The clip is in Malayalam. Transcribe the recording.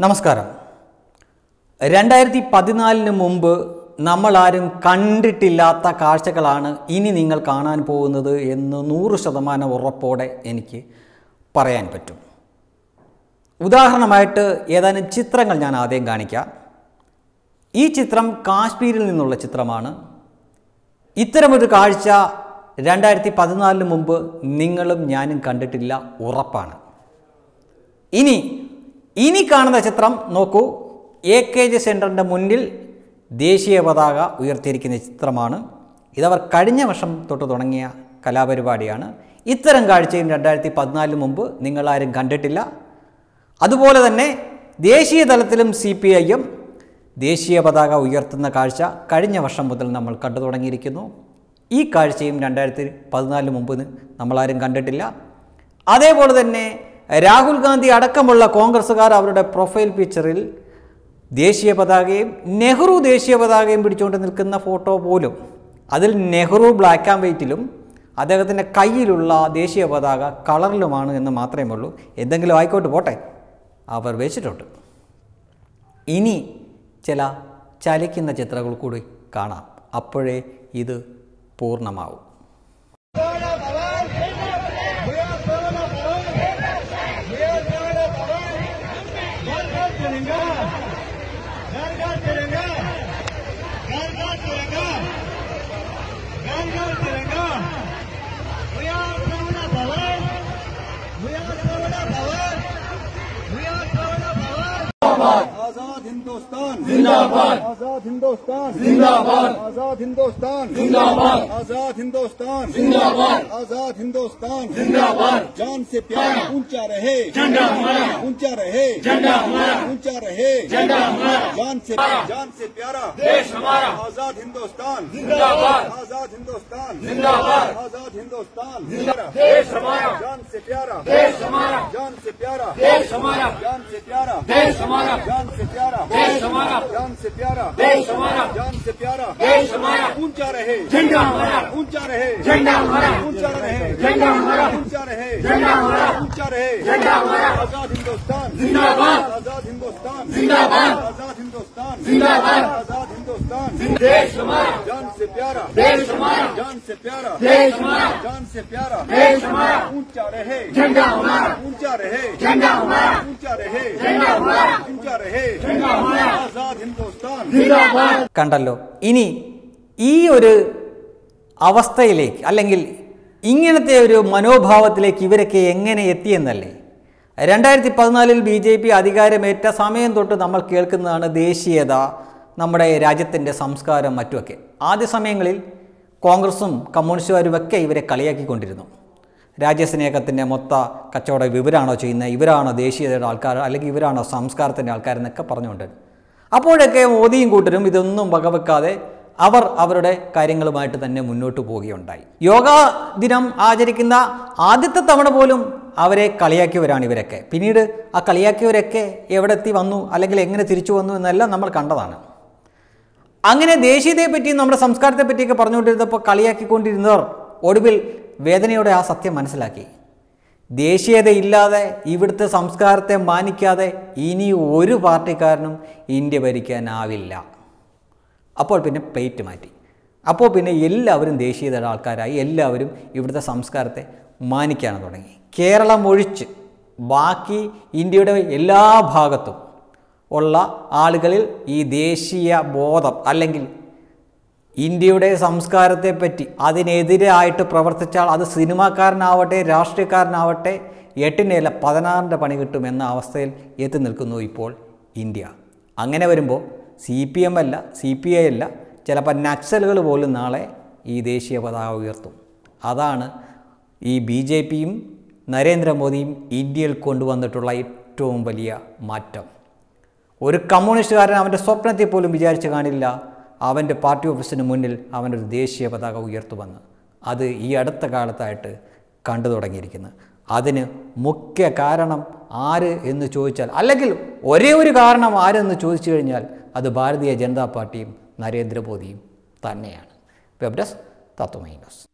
നമസ്കാരം രണ്ടായിരത്തി പതിനാലിന് മുമ്പ് നമ്മളാരും കണ്ടിട്ടില്ലാത്ത കാഴ്ചകളാണ് ഇനി നിങ്ങൾ കാണാൻ പോകുന്നത് എന്ന് നൂറ് ശതമാനം ഉറപ്പോടെ എനിക്ക് പറയാൻ പറ്റും ഉദാഹരണമായിട്ട് ഏതാനും ചിത്രങ്ങൾ ഞാൻ ആദ്യം കാണിക്കാം ഈ ചിത്രം കാശ്മീരിൽ നിന്നുള്ള ചിത്രമാണ് ഇത്തരമൊരു കാഴ്ച രണ്ടായിരത്തി പതിനാലിന് മുമ്പ് നിങ്ങളും ഞാനും കണ്ടിട്ടില്ല ഉറപ്പാണ് ഇനി ഇനി കാണുന്ന ചിത്രം നോക്കൂ എ കെ ജി സെൻറ്ററിൻ്റെ മുന്നിൽ ദേശീയ പതാക ഉയർത്തിയിരിക്കുന്ന ചിത്രമാണ് ഇതവർ കഴിഞ്ഞ വർഷം തൊട്ട് തുടങ്ങിയ കലാപരിപാടിയാണ് ഇത്തരം കാഴ്ചയും രണ്ടായിരത്തി പതിനാലിന് മുമ്പ് നിങ്ങളാരും കണ്ടിട്ടില്ല അതുപോലെ തന്നെ ദേശീയ തലത്തിലും സി പി ഐ എം ദേശീയ പതാക ഉയർത്തുന്ന കാഴ്ച കഴിഞ്ഞ വർഷം മുതൽ നമ്മൾ കണ്ടു തുടങ്ങിയിരിക്കുന്നു ഈ കാഴ്ചയും രണ്ടായിരത്തി പതിനാലിന് മുമ്പ് നമ്മളാരും കണ്ടിട്ടില്ല അതേപോലെ തന്നെ രാഹുൽ ഗാന്ധി അടക്കമുള്ള കോൺഗ്രസ്സുകാർ അവരുടെ പ്രൊഫൈൽ പിക്ചറിൽ ദേശീയ പതാകയും നെഹ്റു ദേശീയ പതാകയും പിടിച്ചുകൊണ്ട് നിൽക്കുന്ന ഫോട്ടോ പോലും അതിൽ നെഹ്റു ബ്ലാക്ക് ആൻഡ് വൈറ്റിലും അദ്ദേഹത്തിൻ്റെ കയ്യിലുള്ള ദേശീയ പതാക കളറിലുമാണ് എന്ന് മാത്രമേ ഉള്ളൂ എന്തെങ്കിലും ആയിക്കോട്ട് പോട്ടെ അവർ വെച്ചിട്ടുണ്ട് ഇനി ചില ചലിക്കുന്ന ചിത്രങ്ങൾ കൂടി കാണാം അപ്പോഴേ ഇത് പൂർണ്ണമാവും तिरंगा घर घर तिरंगा घर घर तिरंगा घर घर तिरंगा We are Corona Power. We are Corona Power. We are Corona Power. आजाद हिंदुस्तान जिंदाबाद आजाद हिंदुस्तान जिंदाबाद आजाद हिंदुस्तान जिंदाबाद आजाद हिंदुस्तान जिंदाबाद आजाद हिंदुस्तान जिंदाबाद जान से प्यारा ऊंचा रहे झंडा हमारा ऊंचा रहे झंडा हमारा ऊंचा रहे झंडा हमारा जान से जान से प्यारा देश हमारा आजाद हिंदुस्तान जिंदाबाद आजाद हिंदुस्तान जिंदाबाद आजाद हिंदुस्तान जिंदाबाद देश हमारा जान से प्यारा देश हमारा जान से प्यारा देश हमारा जान से प्यारा देश हमारा जान से प्यारा देश हमारा जान से प्यारा देश हमारा जान से प्यारा देश हमारा ऊंचा रहे झंडा हमारा ऊंचा रहे झंडा हमारा ऊंचा रहे झंडा हमारा ऊंचा रहे झंडा हमारा ऊंचा रहे झंडा हमारा आजाद हिंदुस्तान जिंदाबाद आजाद हिंदुस्तान जिंदाबाद आजाद हिंदुस्तान जिंदाबाद आजाद हिंदुस्तान देश हमारा जान से प्यारा देश हमारा जान से प्यारा देश हमारा जान से प्यारा देश हमारा ऊंचा रहे झंडा हमारा ऊंचा रहे झंडा हमारा ऊंचा रहे झंडा हमारा ऊंचा रहे झंडा हमारा आजाद हिंदुस्तान जिंदाबाद കണ്ടല്ലോ ഇനി ഈ ഒരു അവസ്ഥയിലേക്ക് അല്ലെങ്കിൽ ഇങ്ങനത്തെ ഒരു മനോഭാവത്തിലേക്ക് ഇവരൊക്കെ എങ്ങനെ എത്തിയെന്നല്ലേ രണ്ടായിരത്തി പതിനാലിൽ ബി ജെ പി അധികാരമേറ്റ സമയം തൊട്ട് നമ്മൾ കേൾക്കുന്നതാണ് ദേശീയത നമ്മുടെ രാജ്യത്തിൻ്റെ സംസ്കാരം മറ്റുമൊക്കെ ആദ്യ സമയങ്ങളിൽ കോൺഗ്രസും കമ്മ്യൂണിസ്റ്റുകാരും ഒക്കെ ഇവരെ കളിയാക്കിക്കൊണ്ടിരുന്നു രാജ്യസ്നേഹത്തിൻ്റെ മൊത്ത കച്ചവടം ഇവരാണോ ചെയ്യുന്നത് ഇവരാണോ ദേശീയതയുടെ ആൾക്കാർ അല്ലെങ്കിൽ ഇവരാണോ സംസ്കാരത്തിൻ്റെ ആൾക്കാരെന്നൊക്കെ പറഞ്ഞുകൊണ്ട് അപ്പോഴൊക്കെ മോദിയും കൂട്ടരും ഇതൊന്നും വകവെക്കാതെ അവർ അവരുടെ കാര്യങ്ങളുമായിട്ട് തന്നെ മുന്നോട്ട് പോവുകയുണ്ടായി യോഗാ ദിനം ആചരിക്കുന്ന ആദ്യത്തെ തവണ പോലും അവരെ കളിയാക്കിയവരാണ് ഇവരൊക്കെ പിന്നീട് ആ കളിയാക്കിയവരൊക്കെ എവിടെ എത്തി വന്നു അല്ലെങ്കിൽ എങ്ങനെ തിരിച്ചു വന്നു എന്നെല്ലാം നമ്മൾ കണ്ടതാണ് അങ്ങനെ ദേശീയതയെ പറ്റിയും നമ്മുടെ സംസ്കാരത്തെ പറ്റിയൊക്കെ പറഞ്ഞുകൊണ്ടിരുന്നപ്പോൾ കളിയാക്കിക്കൊണ്ടിരുന്നവർ ഒടുവിൽ വേദനയോടെ ആ സത്യം മനസ്സിലാക്കി ദേശീയതയില്ലാതെ ഇവിടുത്തെ സംസ്കാരത്തെ മാനിക്കാതെ ഇനി ഒരു പാർട്ടിക്കാരനും ഇന്ത്യ ഭരിക്കാനാവില്ല അപ്പോൾ പിന്നെ പ്ലേറ്റ് മാറ്റി അപ്പോൾ പിന്നെ എല്ലാവരും ദേശീയതയുടെ ആൾക്കാരായി എല്ലാവരും ഇവിടുത്തെ സംസ്കാരത്തെ മാനിക്കാൻ തുടങ്ങി കേരളം ഒഴിച്ച് ബാക്കി ഇന്ത്യയുടെ എല്ലാ ഭാഗത്തും ഉള്ള ആളുകളിൽ ഈ ദേശീയ ബോധം അല്ലെങ്കിൽ ഇന്ത്യയുടെ സംസ്കാരത്തെപ്പറ്റി അതിനെതിരായിട്ട് പ്രവർത്തിച്ചാൽ അത് സിനിമാക്കാരനാവട്ടെ രാഷ്ട്രീയക്കാരനാവട്ടെ എട്ടിൻ്റെ പതിനാറിൻ്റെ പണി കിട്ടും എന്ന അവസ്ഥയിൽ എത്തി നിൽക്കുന്നു ഇപ്പോൾ ഇന്ത്യ അങ്ങനെ വരുമ്പോൾ സി പി എം അല്ല സി പി ഐ അല്ല ചിലപ്പോൾ നക്സലുകൾ പോലും നാളെ ഈ ദേശീയ പതാക ഉയർത്തും അതാണ് ഈ ബി ജെ പിയും നരേന്ദ്രമോദിയും ഇന്ത്യയിൽ കൊണ്ടുവന്നിട്ടുള്ള ഏറ്റവും വലിയ മാറ്റം ഒരു കമ്മ്യൂണിസ്റ്റുകാരൻ അവൻ്റെ സ്വപ്നത്തെ പോലും വിചാരിച്ചു കാണില്ല അവൻ്റെ പാർട്ടി ഓഫീസിന് മുന്നിൽ അവനൊരു ദേശീയ പതാക ഉയർത്തുമെന്ന് അത് ഈ അടുത്ത കാലത്തായിട്ട് കണ്ടു തുടങ്ങിയിരിക്കുന്നത് അതിന് മുഖ്യ കാരണം ആര് എന്ന് ചോദിച്ചാൽ അല്ലെങ്കിൽ ഒരേ ഒരു കാരണം ആരെന്ന് ചോദിച്ചു കഴിഞ്ഞാൽ അത് ഭാരതീയ ജനതാ പാർട്ടിയും നരേന്ദ്രമോദിയും തന്നെയാണ് വെബ് ഡെസ്ക് തത്വമൈ ന്യൂസ്